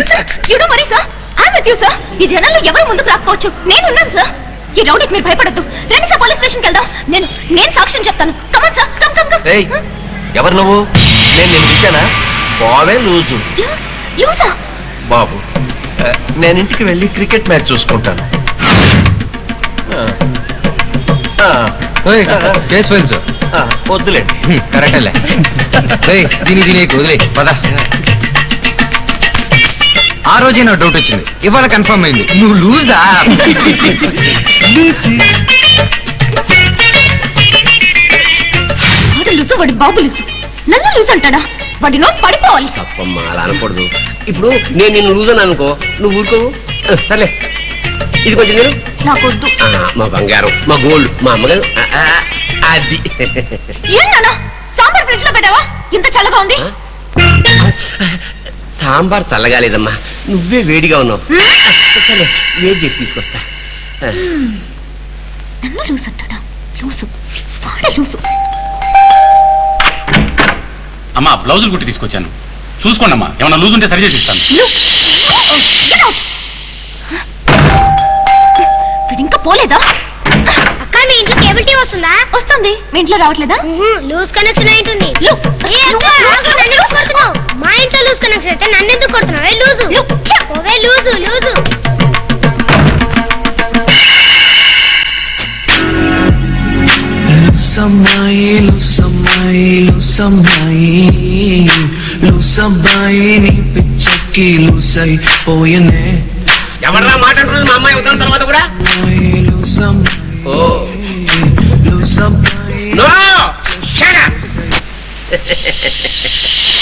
యుడో మరి sir I with you sir ఈ జనాల్లో ఎవరు ముందుకు రాకపోవచ్చు నేనున్నాను సార్ ఈ రౌడీకి మీరు భయపడద్దు రండి సార్ పోలీస్ స్టేషన్కి వెళ్దాం నేను నేను సాక్ష్యం చెప్తాను come on sir come come come ఏయ్ ఎవరు నువ్వు నేను నిన్ను పిలిచానా బావే లూజు లూసా బాబు ఆ, నేను ఇంటికి వెళ్ళి క్రికెట్ మ్యాచ్ చూసుకుంటాను ఆ. ఆ. కేసు ఫైల్ సార్ ఆ, వద్దులేండి కరెక్టేలే ఏయ్, దీని దీని వదిలే పద ఆ రోజే నా డౌట్ వచ్చింది ఇవాళ కన్ఫర్మ్ అయింది నువ్వు లూజా వాడు లూసు వాడి బాబు లూసు నన్ను లూసు అంటాడా వాడి నోట్ పడిపోవాలి తప్పమ్మా అలా అనకూడదు ఇప్పుడు నేను నిన్ను లూజ్ అని అనుకో నువ్వు ఊరుకోవు ఆ, సర్లే ఇది కొంచెం నేను నాకొద్దు మా బంగారం మా గోల్డ్ మా అమ్మగారు ఆ, ఆ, అది ఏం నాన్న సాంబార్ ఫ్రిడ్జ్ లో పెట్టావా ఇంత చల్లగా ఉంది సాంబార్ చల్లగా లేదమ్మా నువ్వే వేడిగా ఉన్నావు సరే వేడి చేసి తీసుకొస్తా ఆ, నన్ను లూసు అంటాడా లూసు వాడే లూసు అమ్మా బ్లౌజులు కుట్టి తీసుకొచ్చాను చూసుకోండి అమ్మా ఏమన్నా లూజ్ ఉంటే సరి చేసి ఇస్తాను వీడు ఇంకా పోలేదా అక్క మీ ఇంట్లో కేబుల్ టీవీ వస్తుందా వస్తుంది మీ ఇంట్లో రావట్లేదా లూజ్ కనెక్షన్ అయి ఉంటుంది లు. ఏ అక్క, ఆగు, నన్ను ఎందుకు కొడుతున్నావు? మా ఇంట్లో లూజ్ కనెక్షన్ అయితే నన్ను ఎందుకు కొడుతున్నావు లూజు ఓవే loose loose Lusamai, Lusamai, Lusamai, Lusamai, నీ పిచ్చకి లూసై పోయనే ఎవర్రా మాట అంటున్నది మా అమ్మాయి ఉదయం తర్వాత కూడా ఓ Lusamai, నో షట్ అప్